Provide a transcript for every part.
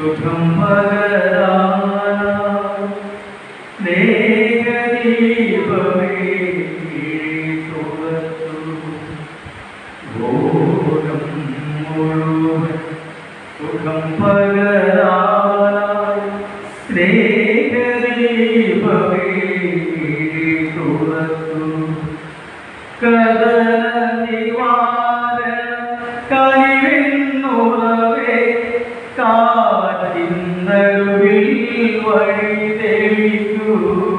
സുഖം പകരാനായി സ്നേഹദീപമേ തുറത്തു ലോകം മുഴുവൻ സുഖം പകരാനായി സ്നേഹദീപമേ തുറത്തു കൈവിന്നുറവേ കാറ്റിന്നരുവിൽ വഴി തെളിക്കൂ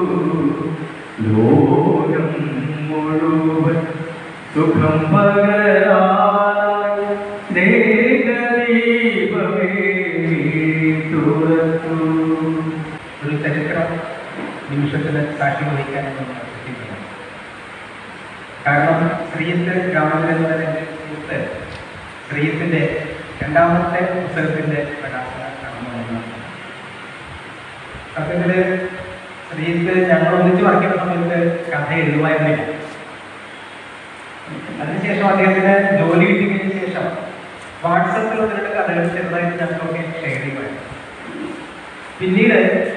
ലോകം മുഴുവൻ സുഖം പകരായി സ്നേഹദീപമേ തുറക്കൂ ഒരു ചരിത്ര നിമിഷത്തിന് സാക്ഷി വഹിക്കാൻ നമ്മൾ ശ്രദ്ധിക്കണം കാരണം ശ്രീയത്ത് രാമചന്ദ്രൻ്റെ സുഹൃത്ത് ശ്രീയത്തിൻ്റെ രണ്ടാമത്തെ പുസ്തകത്തിൻ്റെ പ്രകാശന കടന്നു സത്യത്തിൽ ശ്രീയത്ത് ഞങ്ങൾ ഒന്നിച്ച് വർക്കുന്ന സമയത്ത് കഥ എഴുതുമായിരുന്നില്ല അതിനുശേഷം അദ്ദേഹത്തിന് ജോലി കിട്ടിയതിനു ശേഷം വാട്സപ്പിൽ ഒന്ന് രണ്ട് കഥകൾ ചെറുതായിട്ട് ഞങ്ങൾക്കൊക്കെ ഷെയർ ചെയ്യുമായിരുന്നു പിന്നീട്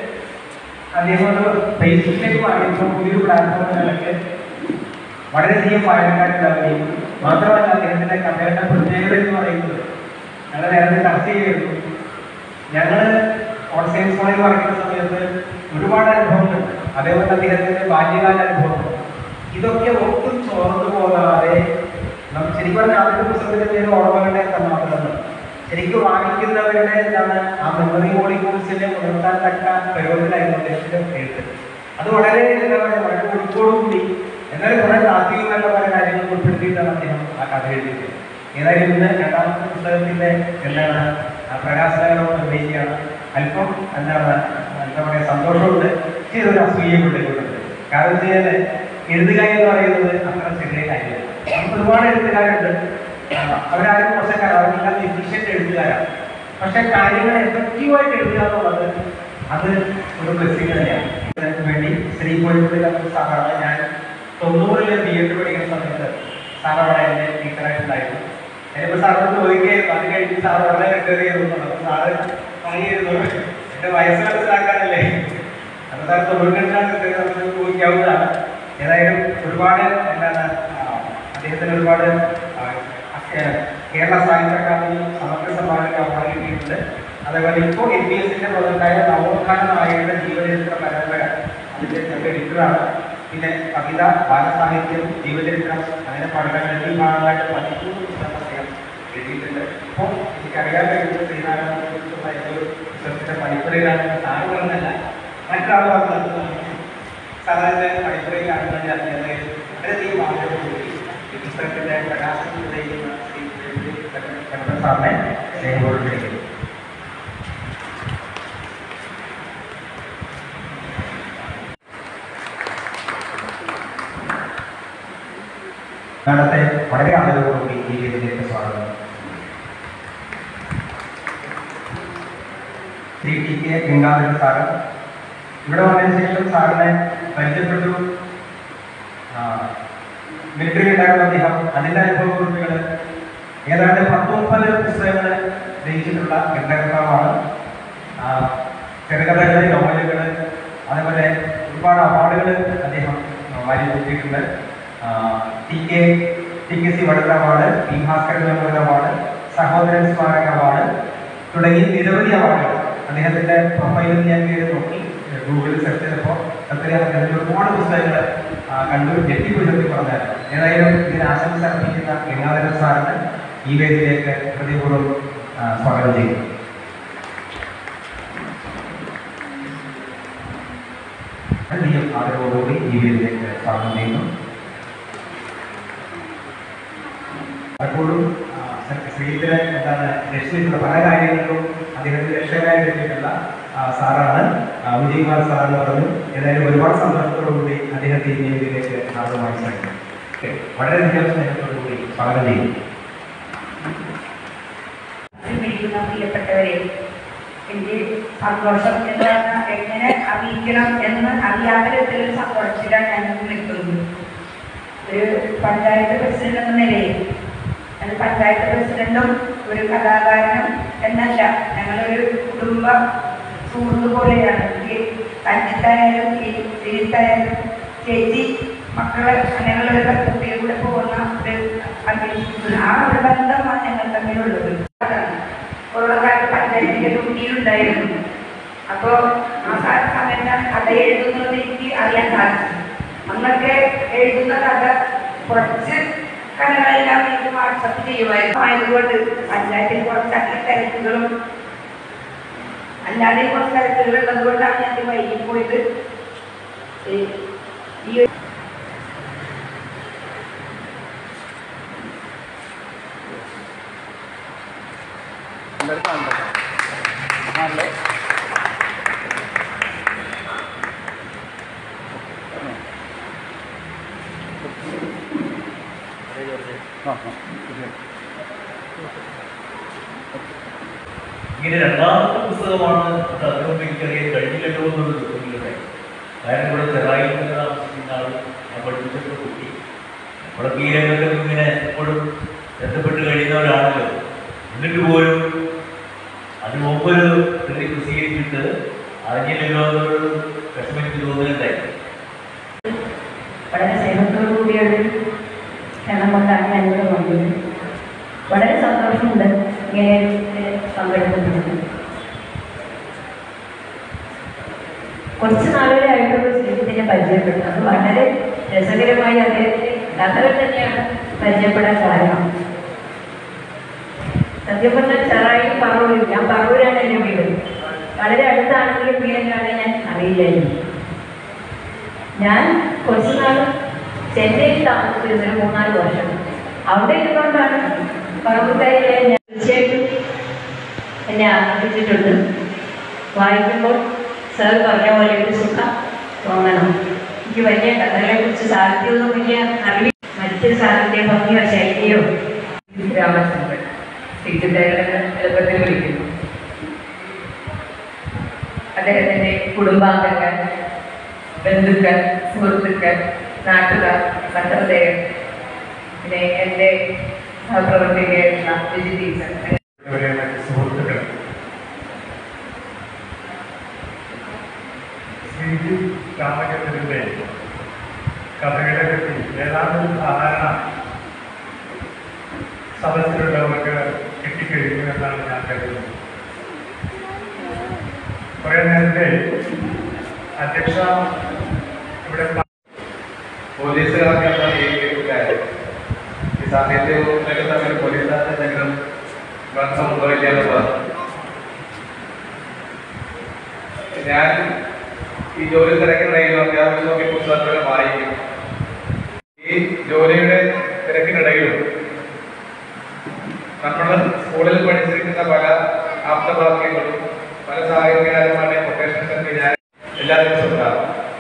അദ്ദേഹം ഒരു ഫേസ്ബുക്കിലേക്ക് വായിച്ചപ്പോൾ പുതിയൊരു പ്ലാറ്റ്ഫോമിലൊക്കെ വളരെയധികം വായനക്കാരുണ്ടാവുകയും മാത്രമല്ല അദ്ദേഹത്തിന്റെ കഥയുടെ പ്രത്യേകത എന്ന് പറയുന്നത് ഞങ്ങൾ നേരത്തെ ചർച്ച ചെയ്തിരുന്നു ഞങ്ങൾ ഓൺ സയൻസ് കോളേജിൽ വർക്കുന്ന സമയത്ത് ഒരുപാട് അനുഭവങ്ങളുണ്ട് അതേപോലെ അദ്ദേഹത്തിന്റെ ബാല്യകാല അനുഭവങ്ങൾ ഇതൊക്കെ ഒട്ടും ചോർന്നു പോകാതെ നമുക്ക് ശരിക്കും പറഞ്ഞാൽ ആദ്യത്തെ പുസ്തകത്തിന്റെ പേര് ഓർമ്മകളുടെ സമാപനങ്ങൾ ശരിക്കും വായിക്കുന്നവരുടെ എന്താണ് ആ മെമ്മറി മോളിക്യൂൾസിനെ ഉണർത്താൻ തക്ക പരുവത്തിലായിരുന്നു അദ്ദേഹത്തിന്റെ എഴുത്ത് അത് വളരെ എന്താ പറയുക വളരെ ഒഴുക്കോടുകൂടി എന്നാലും കുറെ താത്വികമായിട്ടുള്ള പല കാര്യങ്ങൾ ഉൾപ്പെടുത്തിയിട്ടാണ് അദ്ദേഹം ആ കഥ എഴുതിയത് ഏതായാലും ഇന്ന് രണ്ടാമത്തെ പുസ്തകത്തിന്റെ എന്താണ് ആ പ്രകാശനകരം നിർവഹിക്കുകയാണ് അല്പം എന്താണ് എന്താ പറയുക സന്തോഷമുണ്ട് ചെറിയൊരു അസൂയയും കൊണ്ടുപോയിട്ടുണ്ട് കാരണം വെച്ച് കഴിഞ്ഞാൽ എഴുതുക എന്ന് പറയുന്നത് അത്ര ചെറിയ കാര്യമല്ല നമുക്ക് ഒരുപാട് എഴുത്തുകാരുണ്ട് ആ, അവരാരും മോശക്കാരാണ് അവരെല്ലാം എഫിഷ്യന്റ് എഴുത്തുകാരാണ് പക്ഷെ കാര്യങ്ങൾ എഫക്റ്റീവായിട്ട് എഴുതുക എന്നുള്ളത് അത് ഒരു ബ്ലെസ്സിങ് തന്നെയാണ് ഇതിനു വേണ്ടി ശ്രീ കോഴിപ്പള്ളി സാറാണ് ഞാൻ തൊണ്ണൂറില് ബി എഡ് പഠിക്കുന്ന സമയത്ത് സാർ അവിടെ എന്നെ ടീച്ചറായിട്ടുണ്ടായിരുന്നു ഞാനിപ്പോൾ സാറിനോട് ചോദിക്കുകയായിരുന്നു അത് കഴിഞ്ഞ് സാർ വളരെ റിട്ടയർ ചെയ്തു അപ്പോൾ സാറ് പറയുന്നു എൻ്റെ വയസ്സ് മനസ്സിലാക്കാനല്ലേ അപ്പോൾ സാർ തൊഴിൽക്കണക്കാണ് നമുക്ക് ചോദിക്കാവുന്നതാണ് ഏതായാലും ഒരുപാട് എന്താണ് ആ, അദ്ദേഹത്തിന് ഒരുപാട് ആ, കേ- കേരള സാഹിത്യ അക്കാദമി സമഗ്ര സമ്മാനത്തിന് അവാർഡ് കിട്ടിയിട്ടുണ്ട് അതേപോലെ ഇപ്പോൾ എൻ പി എസിന്റെ പ്രൊജക്റ്റായ നവോത്ഥാന നായകരുടെ ജീവചരിത്ര പരമ്പര അതിന്റെ ഞങ്ങളുടെ എഡിറ്ററാണ് പിന്നെ കവിത ബാലസാഹിത്യം ജീവചരിത്രം അങ്ങനെ പഠനം എന്നീ ഭാഗങ്ങളായിട്ട് പതിമൂന്ന് പുസ്തകം അദ്ദേഹം എഴുതിയിട്ടുണ്ട് ഇപ്പോൾ എനിക്കറിയാൻ കഴിയുന്നത് ശ്രീനാരായണനെ കുറിച്ചുള്ള ഏതൊരു പുസ്തകത്തിന്റെ പണിപ്പുരയിലാണ് സാറ് പറഞ്ഞല്ല മറ്റൊരാൾ പറഞ്ഞത് സാധാരണ പണിപ്പുരയിലാണ് ഞാൻ വളരെയധികം ആഗ്രഹത്തോടുകൂടി ഈ പുസ്തകത്തിന്റെ പ്രകാശനം ചെയ്യുന്ന ശ്രീ ചന്ദ്രൻ സാറിനെ സ്നേഹപൂർവ്വം വിളിക്കുന്നു മാഡത്തെ വളരെ ആദരവോടുകൂടി ഈ വേദിയിലേക്ക് സ്വാഗതം Shri T K Gangadharan sir ഇവിടെ വന്നതിന് ശേഷം സാറിനെ പരിചയപ്പെട്ടു മിലിറ്ററി ഉണ്ടായിരുന്ന അദ്ദേഹം അതിൻ്റെ അനുഭവക്കുറിപ്പുകൾ ഏതാണ്ട് പത്തൊമ്പത് പുസ്തകങ്ങൾ രചിച്ചിട്ടുള്ള ഗ്രന്ഥകർത്താവാണ് ആ, ചെറുകഥകൾ നോവലുകൾ അതേപോലെ ഒരുപാട് അവാർഡുകൾ അദ്ദേഹം വാരി കൂട്ടിയിട്ടുണ്ട് ആ, T K T K C Vadakara award P Bhaskaran memorial award സഹോദരൻ സ്മാരക അവാർഡ് തുടങ്ങി നിരവധി അവാർഡുകൾ അദ്ദേഹത്തിന്റെ പ്രൊഫൈലിൽ ഞാൻ കയറി നോക്കി ഗൂഗിളിൽ സെർച്ച് ചെയ്തപ്പോൾ സത്യം അദ്ദേഹത്തിന്റെ ഒരുപാട് പുസ്തകങ്ങൾ ആ, കണ്ടു ഞെട്ടിക്കുഴത്തി പറഞ്ഞാൽ ഏതായാലും ഇതിന് ആശംസ അർപ്പിക്കുന്ന ഗംഗാധരൻ സാറിന് ഈ വേദിയിലേക്ക് ഹൃദയപൂർവ്വം ആ, സ്വാഗതം ചെയ്യും അധികം ആദരവോടുകൂടി ഈ വേദിയിലേക്ക് സ്വാഗതം ചെയ്യുന്നു പലപ്പോഴും ആ, ശ്രീധരൻ എന്താണ് രക്ഷിച്ചിട്ടുള്ള പല കാര്യങ്ങളിലും അദ്ദേഹത്തിന് രക്ഷകനായി ലഭിച്ചിട്ടുള്ള ആ, സാറാണ് ആ, വിജയകുമാർ സാർ എന്ന് പറഞ്ഞു ഏതായാലും ഒരുപാട് സന്തോഷത്തോടുകൂടി അദ്ദേഹത്തെ ഈ വേദിയിലേക്ക് ഹാർദമായി ശ്രമിക്കും ഓക്കെ വളരെയധികം സ്നേഹത്തോടുകൂടി സ്വാഗതം ചെയ്യും വിളിക്കുന്ന പ്രിയപ്പെട്ടവരെ എനിക്ക് സന്തോഷം എന്ന് പറഞ്ഞാൽ എങ്ങനെ അറിയിക്കണം എന്ന് അറിയാത്ത വിധത്തിലൊരു സന്തോഷത്തിലാണ് ഞാൻ നിൽക്കുന്നത് ഒരു പഞ്ചായത്ത് പ്രസിഡന്റ് എന്ന നിലയിൽ അത് പഞ്ചായത്ത് പ്രസിഡന്റും ഒരു കലാകാരനും എന്നല്ല ഞങ്ങളൊരു കുടുംബ സുഹൃത്ത് പോലെയാണ് എനിക്ക് കഞ്ഞിത്തായാലും തിരിത്തായാലും ചേച്ചി മക്കളെ അങ്ങനെയുള്ള ഒരു കുട്ടികൾ കൂടെ പോകുന്ന ഒരു അന്വേഷിക്കുന്നു ആ ഒരു ബന്ധമാണ് ഞങ്ങൾ തമ്മിലുള്ളത് കൊറോണ കാലത്ത് പഞ്ചായത്തിൻ്റെ കുട്ടിയിലുണ്ടായിരുന്നു അപ്പോൾ ആ സാ- സമയത്ത് കഥ എഴുതുന്നത് എനിക്ക് അറിയാൻ സാധിച്ചു അന്നൊക്കെ എഴുതുന്ന കഥ കുറച്ച് കഥകളെല്ലാം എനിക്ക് വാട്സപ്പ് ചെയ്യുമായിരുന്നു ആയതുകൊണ്ട് പഞ്ചായത്തിൽ കുറച്ച് അങ്ങനെ തിരക്കുകളും അല്ലാതെ കുറച്ച് തിരക്കുകൾ ഉള്ളത് കൊണ്ടാണ് ഞാൻ വൈകി പോയത് ഈ ഈ ഒരു ഇങ്ങനെ രണ്ടാമത്തെ പുസ്തകമാണ് അതിനുമുമ്പ് എനിക്കറിയാൻ കഴിഞ്ഞില്ലല്ലോ എന്നുള്ള ദുഃഖമില്ലായി കാരണം ഇവിടെ ചെറായി താമസിക്കുന്ന ആൾ ഞാൻ പഠിപ്പിച്ചപ്പോൾ കുട്ടി നമ്മളൊക്കെ ഈ രംഗത്തൊക്കെ ഇങ്ങനെ എപ്പോഴും ബന്ധപ്പെട്ട് കഴിയുന്നവരാണല്ലോ എന്നിട്ട് പോലും അതിന് മുമ്പൊരു കൃതി പ്രസിദ്ധീകരിച്ചിട്ട് അറിഞ്ഞില്ലല്ലോ എന്നുള്ളൊരു വിഷമം എനിക്ക് തോന്നുന്നുണ്ടായി വളരെ സ്നേഹത്തോടു കൂടിയൊരു ക്ഷണം കൊണ്ടാണ് ഞാനിവിടെ വന്നത് വളരെ സന്തോഷമുണ്ട് ഇങ്ങനെ ഇതിൽ പങ്കെടുക്കുന്നത് കുറച്ച് നാളുകളായിട്ടുള്ള ശ്രീജിത്തിനെ പരിചയപ്പെട്ടു അത് വളരെ രസകരമായി അദ്ദേഹത്തെ കഥകൾ തന്നെയാണ് പരിചയപ്പെടാൻ കാരണം സത്യം പറഞ്ഞാൽ ചെറായി പറവൂർ ഞാൻ പറവൂരാണ് എൻ്റെ വീട് വളരെ അടുത്താണെങ്കിലും വീടിനാണ് ഞാൻ അറിയില്ലായിരുന്നു ഞാൻ കുറച്ച് നാൾ ചെന്നൈയിൽ താമസിച്ചിരുന്ന ഒരു മൂന്നാല് വർഷം അവിടെ ഇരുന്നുകൊണ്ടാണ് പറമ്പുകാരിയെ ഞാൻ തീർച്ചയായിട്ടും എന്നെ ആകർഷിച്ചിട്ടുണ്ട് വായിക്കുമ്പോൾ സാർ പറഞ്ഞ പോലെ ഒരു സുഖം തോന്നണം എനിക്ക് വലിയ കഥകളെ കുറിച്ച് സാഹിത്യമൊന്നും വലിയ അറിവ് മറ്റ് സാഹിത്യ ഭംഗിയോ ശൈലിയോ രാമചന്ദ്രൻ ശ്രീചിത്രകളെന്ന് എളുപ്പത്തിൽ വിളിക്കുന്നു അദ്ദേഹത്തിൻ്റെ കുടുംബാംഗങ്ങൾ ബന്ധുക്കൾ സുഹൃത്തുക്കൾ നാട്ടുകാർ പത്രദേവൻ പിന്നെ എൻ്റെ സഹപ്രവർത്തകയായിട്ടുള്ള വിജി ടീച്ചർ ഇവരെ മറ്റ് സുഹൃത്തുക്കൾ ശ്രീജി രാമചന്ദ്രന്റെ കഥകളെ പറ്റി ഏതാണ്ട് ഒരു ധാരണ സദസ്സിലുള്ളവർക്ക് കിട്ടിക്കഴിഞ്ഞു എന്നാണ് ഞാൻ കരുതുന്നത് കുറെ നേരത്തെ അധ്യക്ഷ ഇവിടെ പ- പോലീസുകാർക്ക് എന്താ ഈ കാര്യം ഈ സാഹിത്യവും ഇതൊക്കെ തമ്മിൽ പോലീസുകാർക്ക് എന്തെങ്കിലും ബന്ധമുണ്ടോ ഇല്ല എന്നുള്ളത് ഞാൻ ഈ ജോലി തിരക്കിനിടയിലും അത്യാവശ്യം ഈ പുസ്തകങ്ങൾ വായിക്കും ഈ ജോലിയുടെ തിരക്കിനിടയിലും നമ്മൾ സ്കൂളിൽ പഠിച്ചിരിക്കുന്ന പല ആപ്തവാക്യങ്ങളും പല സാഹിത്യകാരന്മാരുടെ കൊട്ടേഷൻസ് ഒക്കെ ഞാൻ എല്ലാ ദിവസവും ഉണ്ടാകും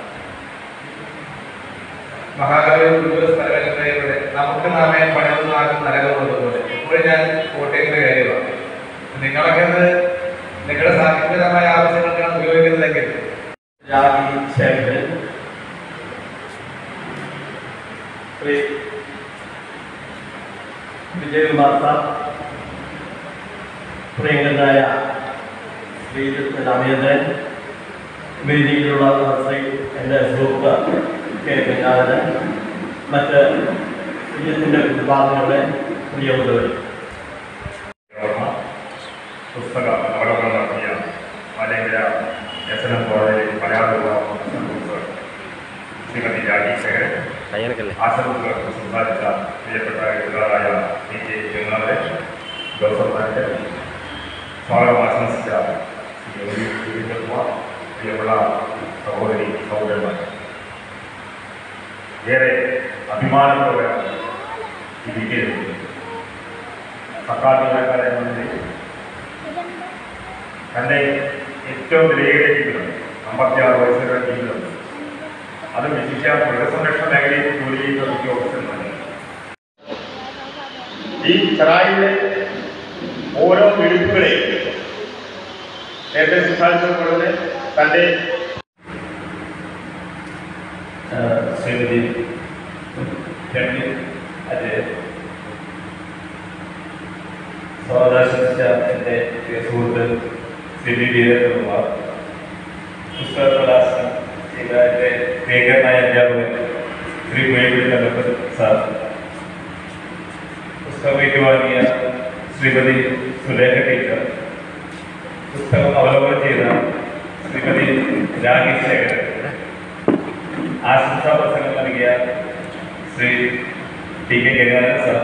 മഹാകവി ഒരു സ്ഥലങ്ങളിലൂടെ നമുക്ക് നാമേ പണിതൊന്നാകും നരകമുള്ളതുപോലെ ഇപ്പോഴും ഞാൻ കോട്ടയത്തിന്റെ കാര്യമാണ് നിങ്ങളൊക്കെ അത് നിങ്ങളുടെ സാഹിത്യപരമായ ആവശ്യങ്ങൾക്കാണ് ഉപയോഗിക്കുന്നതെങ്കിൽ രാഗി ശേഖരൻ ശ്രീ വിജയകുമാർ സാർ പ്രിയങ്കരനായ ശ്രീ രാമചന്ദ്രൻ വേദിയിലുള്ള ശ്രീ എൻ്റെ സുഹൃത്ത് കെ ഗംഗാധരൻ മറ്റ് വിജയത്തിൻ്റെ കുടുംബാംഗങ്ങളുടെ പ്രിയമുള്ളവർ ഓർമ്മ പുസ്തക അവലോകനം നടത്തിയ ആലങ്കര എസ് എൻ എം കോളേജിൽ മലയാള വിഭാഗം അസംബ്ലിസ് ശ്രീമതി രാജി ശേഖരൻ ആശംസകൾ സംസാരിച്ച പ്രിയപ്പെട്ട എഴുത്തുകാരായ പി ജെ ഗംഗാധരൻ ജോസഫ് നായർ സ്വാഗതം ആശംസിച്ച ശ്രീ ഒ. വി. സുരേന്ദ്രകുമാർ പ്രിയമുള്ള സഹോദരി സഹോദരന്മാർ ഏറെ അഭിമാനത്തോടെ ഇരിക്കരുത് സർക്കാർ ജീവനക്കാരെ സംബന്ധിച്ച് തൻ്റെ ഏറ്റവും വിലയേറിയ ജീവിതം അമ്പത്തിയാറ് വയസ്സുകളുടെ ജീവിതം അത് വിശിഷ്യ മൃഗസംരക്ഷണ മേഖലയിൽ ജോലി ചെയ്യുന്ന ഉദ്യോഗസ്ഥന്മാർ ഈ ചെറായിലെ ഓരോ മിടുക്കുകളെ നേരത്തെ സംസാരിച്ചതുപോലെ തൻ്റെ ശ്രീമതി രണ്ടി അജയ് സഹോദര പ്രശംസിച്ച എൻ്റെ പ്രിയ സുഹൃത്ത് ശ്രീ വി വീരേന്ദ്രകുമാർ പുസ്തക പ്രകാശനം ചെയ്ത എൻ്റെ പ്രിയകരനായ അധ്യാപകൻ ശ്രീ കോയിക്കുടി തങ്കപ്പൻ സാർ പുസ്തകം ഏറ്റുവാങ്ങിയ ശ്രീമതി സുലേഖ ടീച്ചർ പുസ്തകം അവലോകനം ചെയ്ത ശ്രീമതി രാഗി ശേഖരൻ ആശംസാ പ്രസംഗം നൽകിയ Shri T K Gangadharan sir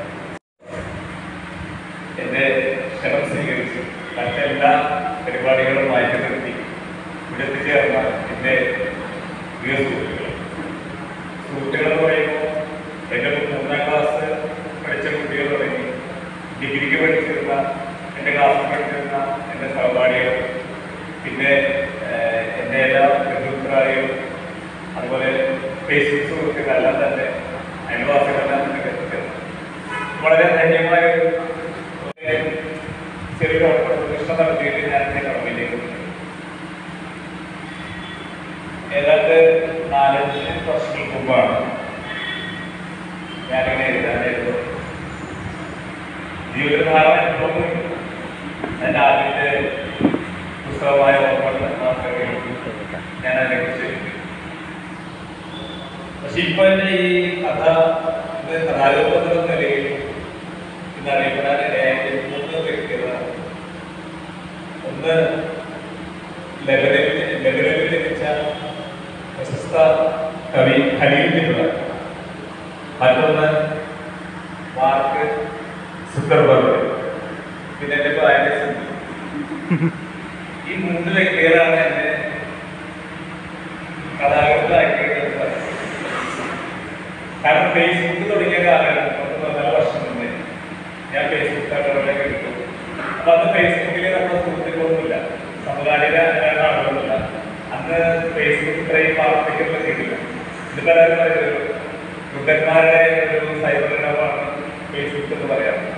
എൻ്റെ ക്ഷണം സ്വീകരിച്ചു മറ്റെല്ലാ പരിപാടികളും മാറ്റി നിർത്തി ഇവിടെ എത്തിച്ചേർന്ന എൻ്റെ പ്രിയ സുഹൃത്തുക്കൾ സുഹൃത്തുക്കൾ എന്ന് പറയുമ്പോൾ എൻ്റെ മൂന്നാം ക്ലാസ് പഠിച്ച കുട്ടികൾ തുടങ്ങി ഡിഗ്രിക്ക് പഠിച്ചിരുന്ന എൻ്റെ ക്ലാസ്സിൽ പഠിച്ചിരുന്ന എൻ്റെ സഹപാഠികൾ പിന്നെ ഏഹ്, എൻ്റെ എല്ലാ ബന്ധുമിത്രാദികളും അതുപോലെ ഫേസ്ബുക്ക് സുഹൃത്തുക്കളെല്ലാം തന്നെ അയൽവാസികളെല്ലാം തന്നെ എത്തിച്ചേർന്നു വളരെ ധന്യമായ ഒരു ഒരു ചെറിയ പ്രതിഷ്ഠ നടത്തിയിട്ട് ഞാൻ എൻ്റെ കടമയിലേക്ക് വന്നു. ഏതാണ്ട് നാലഞ്ച് വർഷങ്ങൾക്ക് മുമ്പാണ് ഞാനിങ്ങനെ എഴുതാനായിരുന്നു ജീവിതത്തിൽ ധാരാളം അനുഭവങ്ങളുണ്ട് എൻ്റെ ആദ്യത്തെ പുസ്തകമായ ഓർമ്മകൾ മാത്രമേ ഞാൻ അതിനെക്കുറിച്ച് എഴുതി പക്ഷെ ഇപ്പൊ എന്റെ ഈ കഥ ഇത് കഥാരൂപം എന്ന നിലയിൽ ഇന്ന് അറിയപ്പെടാൻ ഇടയായ മൂന്ന് വ്യക്തികളാണ് ഒന്ന് ലബനനിൽ ലബനനിൽ ജനിച്ച പ്രശസ്ത കവി ഖലീൽ ജിബ്രാൻ മറ്റൊന്ന് മാർക്ക് സുക്കർബർഗ് പിന്നെ എന്റെ ഭാര്യ സിന്ധു ഈ മൂന്ന് വ്യക്തികളാണ് എന്നെ കഥാകൃത്താക്കിയത് കാരണം ഫേസ്ബുക്ക് തുടങ്ങിയ കാലഘട്ടം പത്ത് പതിനാല് വർഷം മുന്നേ ഞാൻ ഫേസ്ബുക്ക് അക്കൗണ്ടിലേക്ക് എടുത്തു അപ്പൊ അന്ന് ഫേസ്ബുക്കിൽ നമ്മുടെ സുഹൃത്തുക്കളൊന്നുമില്ല സമകാലിക ആളുകളൊന്നുമില്ല അന്ന് ഫേസ്ബുക്ക് ഇത്രയും വാർത്തയ്ക്കൊന്നും ചെയ്തില്ല ഇതിപ്പോ എല്ലാവരും പറയുന്നത് വൃദ്ധന്മാരുടെ ഒരു സൈബർ ഇടമാണ് ഫേസ്ബുക്ക് എന്ന് പറയാം